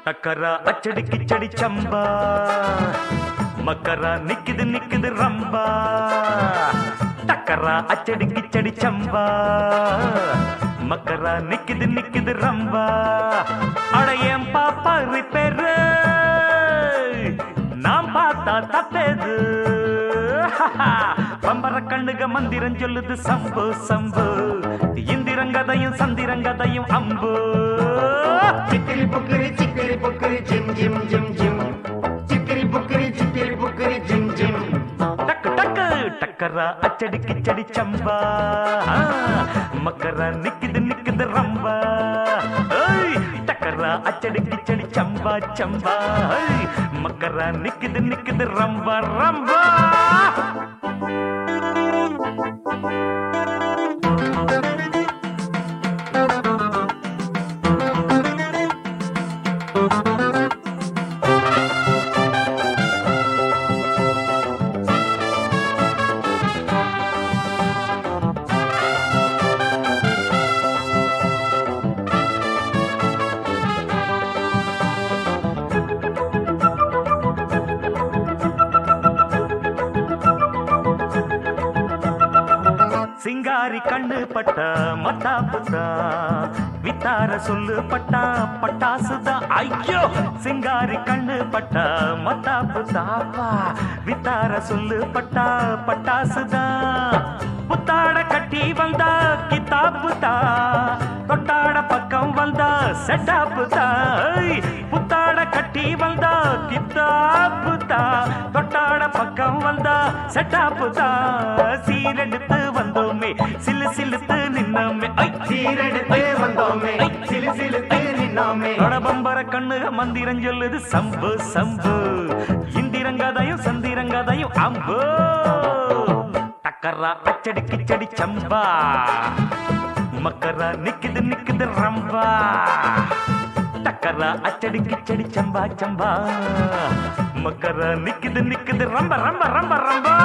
டக்கரா அச்சடி கிச்சடி சம்பா மக்கரா நிக்குது நிக்குது ரம்பா டக்கரா அச்சடி கிச்சடி சம்பா மக்கரா நிக்குது நிக்குது ரம்பா அட ஏன் பாப்பா ரிப்பேரு நாம் பார்த்தா தப்பேது பம்பர கண்ணுக மந்திரம் சொல்லுது சம்பு சம்பு இந்திரங்கதையும் சந்திரங்கதையும் அம்பு சிக்கிரி புக்கிரி சிக்கிரி புக்கிரி ஜிம் ஜிம் ஜிம் ஜிம் சிக்கிரி புக்கிரி சிக்கிரி புக்கிரி ஜிம் ஜிம் டக்கு டக்கு டக்கரா அச்சடி கிச்சடி சம்பா ஆ, மக்கரா நிக்குது நிக்குது ரம்பா ஏய், டக்கரா அச்சடி கிச்சடி சம்பா சம்பா ஏய், மக்கரா நிக்குது நிக்குது ரம்பா ரம்பா சிங்காரி கண்ணு பட்டா மத்தா புத்தா வித்தார சொல்லு பட்டா பட்டாசுதான் ஐயோ சிங்காரி கண்ணு பட்டா மத்தா புத்தாப்பா வித்தார சொல்லு பட்டா பட்டாசுதான் புத்தாட கட்டி வந்தா கித்தாப்புதா தொட்டாட பக்கம் வந்தா செட்டாப்புதா புத்தாட கட்டி வந்தா கித்தாப்புதா தொட்டாட பக்கம் வந்தா செட்டாப்புதா சீரெடுத்து வந்தோமே சிலு சிலுத்து நின்னோமே ஐ சீரெடுத்து வந்தோமே சிலு சிலுத்து நின்னோமே பம்பர கண்ணுக மந்திரம் சொல்லுது சம்பு சம்பு இந்திரங்கதையும் சந்திரங்கதையும் அம்பு டக்கரா அச்சடி கிச்சடி சம்பா மக்கரா நிக்குது நிக்குது ரம்பா டக்கரா அச்சடி கிச்சடி சம்பா சம்பா மக்கரா நிக்குது நிக்குது ரம்ப ரம்ப ரம்ப ரம்பா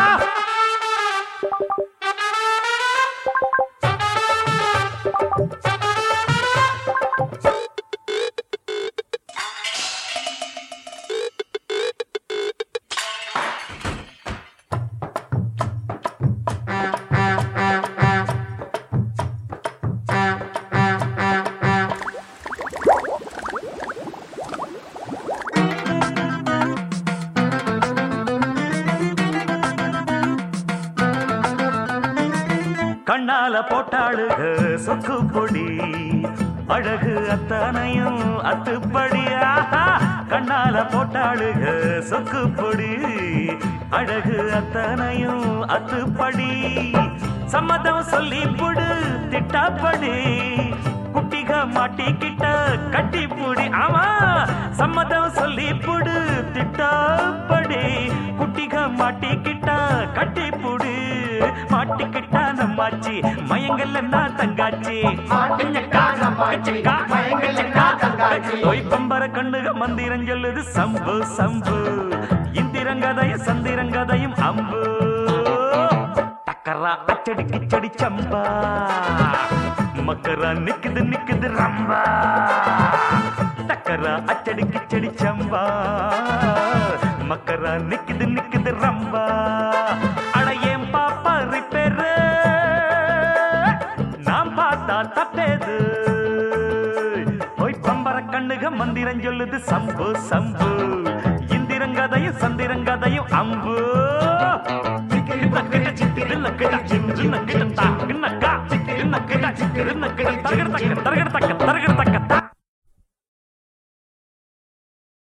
கண்ணால போட்டாளுக சொக்கு பொடி அழகு அத்தனையும் அத்துப்படி ஆஹா கண்ணால போட்டாளுக சொக்கு பொடி அழகு அத்தனையும் அத்துப்படி சம்மதம் சொல்லி புடு திட்டாப்படி குட்டிக மாட்டிக்கிட்ட கட்டி புடி ஆமா சம்மதம் சொல்லி புடு திட்டாப்படி குட்டிக மாட்டிக்கிட்ட கட்டி புடு மாட்டிக்கிட்டா நம்மாச்சி மயங்கல்ல நான் தங்காச்சி மாட்டிக்கிட்டா நம்மாச்சி, மயங்கல்ல தங்காச்சி. ஒய் பம்பர கண்ணுக மந்திரம் சொல்லுது சம்பு சம்பு இந்திரங்கதையும் சந்திரங்கதையும் அம்பு டக்கரா அச்சடி கிச்சடி சம்பா மக்கரா நிக்குது நிக்குது ரம்பா டக்கரா அச்சடி கிச்சடி சம்பா மக்கரா நிக்குது நிக்குது ரம்பா அட ஏன் பாப்பா ரிப்பேரு நாம் பார்த்தா தப்பேது போய் பம்பர கண்ணுக மந்திரம் சொல்லுது சம்பு சம்பு இந்திரங்கதையும் சந்திரங்கதையும் அம்பு சிக்கிரி புக்கிரி சிக்கிரி புக்கிரி ஜிம் ஜிம் ஜிம் ஜிம் தரகட தக்க தரகட தக்க தரகட தக்க